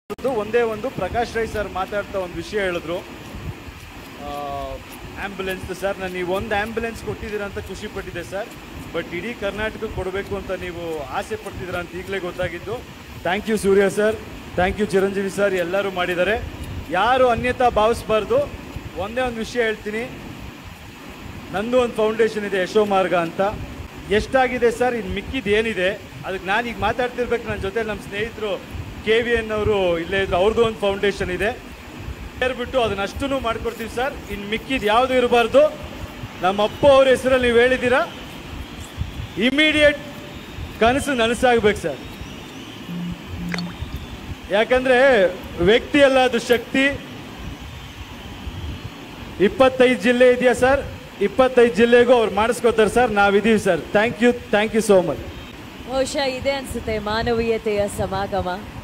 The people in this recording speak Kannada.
ಅದು ಒಂದೇ ಒಂದು ಪ್ರಕಾಶ್ ರೈ ಸರ್ ಮಾತಾಡ್ತಾ ಒಂದು ವಿಷಯ ಹೇಳಿದ್ರು ಆ್ಯಂಬುಲೆನ್ಸ್ ಸರ್ ನಾನು ನೀವು ಒಂದು ಆ್ಯಂಬುಲೆನ್ಸ್ ಕೊಟ್ಟಿದ್ದೀರಾ ಅಂತ ಖುಷಿ ಪಟ್ಟಿದ್ದೆ ಸರ್ ಬಟ್ ಇಡೀ ಕರ್ನಾಟಕಕ್ಕೆ ಕೊಡಬೇಕು ಅಂತ ನೀವು ಆಸೆ ಪಡ್ತಿದ್ದೀರಾ ಅಂತ ಈಗಲೇ ಗೊತ್ತಾಗಿದ್ದು thank you Surya sir thank you Chiranjeevi sir ಎಲ್ಲರೂ ಮಾಡಿದ್ದಾರೆ ಯಾರು ಅನ್ಯತಾ ಭಾವಿಸ್ಬಾರ್ದು ಒಂದೇ ಒಂದು ವಿಷಯ ಹೇಳ್ತೀನಿ ನಂದು ಒಂದು ಫೌಂಡೇಶನ್ ಇದೆ ಯಶೋ ಮಾರ್ಗ ಅಂತ ಎಷ್ಟಾಗಿದೆ ಸರ್ ಇನ್ನು ಮಿಕ್ಕಿದ್ದು ಏನಿದೆ ಅದಕ್ಕೆ ನಾನು ಈಗ ಮಾತಾಡ್ತಿರ್ಬೇಕು ನನ್ನ ಜೊತೆ ನಮ್ಮ ಸ್ನೇಹಿತರು ಕೆ ವಿ ಎನ್ ಅವರು ಇಲ್ಲೇ ಇದ್ರು ಅವ್ರದ್ದು ಒಂದು ಫೌಂಡೇಶನ್ ಇದೆ ಸೇರ್ಬಿಟ್ಟು ಅದನ್ನ ಅಷ್ಟೂ ಮಾಡ್ಕೊಡ್ತೀವಿ ಸರ್ ಇನ್ನು ಮಿಕ್ಕಿದ್ದು ಯಾವುದು ಇರಬಾರ್ದು ನಮ್ಮ ಅಪ್ಪ ಅವ್ರ ಹೆಸರಲ್ಲಿ ನೀವು ಹೇಳಿದ್ದೀರಾ ಇಮಿಡಿಯೇಟ್ ಕನಸು ನನಸಾಗ್ಬೇಕು ಸರ್ ಯಾಕಂದ್ರೆ ವ್ಯಕ್ತಿ ಅಲ್ಲ ಅದು ಶಕ್ತಿ ಇಪ್ಪತ್ತೈದು ಜಿಲ್ಲೆ ಇದೆಯಾ ಸರ್ ಇಪ್ಪತ್ತೈದು ಜಿಲ್ಲೆಗೂ ಅವ್ರು ಮಾಡಿಸ್ಕೋತಾರೆ ಸರ್ ನಾವಿದ್ದೀವಿ sir thank you thank you so much ಬಹುಶಃ ಇದೆ ಅನ್ಸುತ್ತೆ ಮಾನವೀಯತೆಯ ಸಮಾಗಮ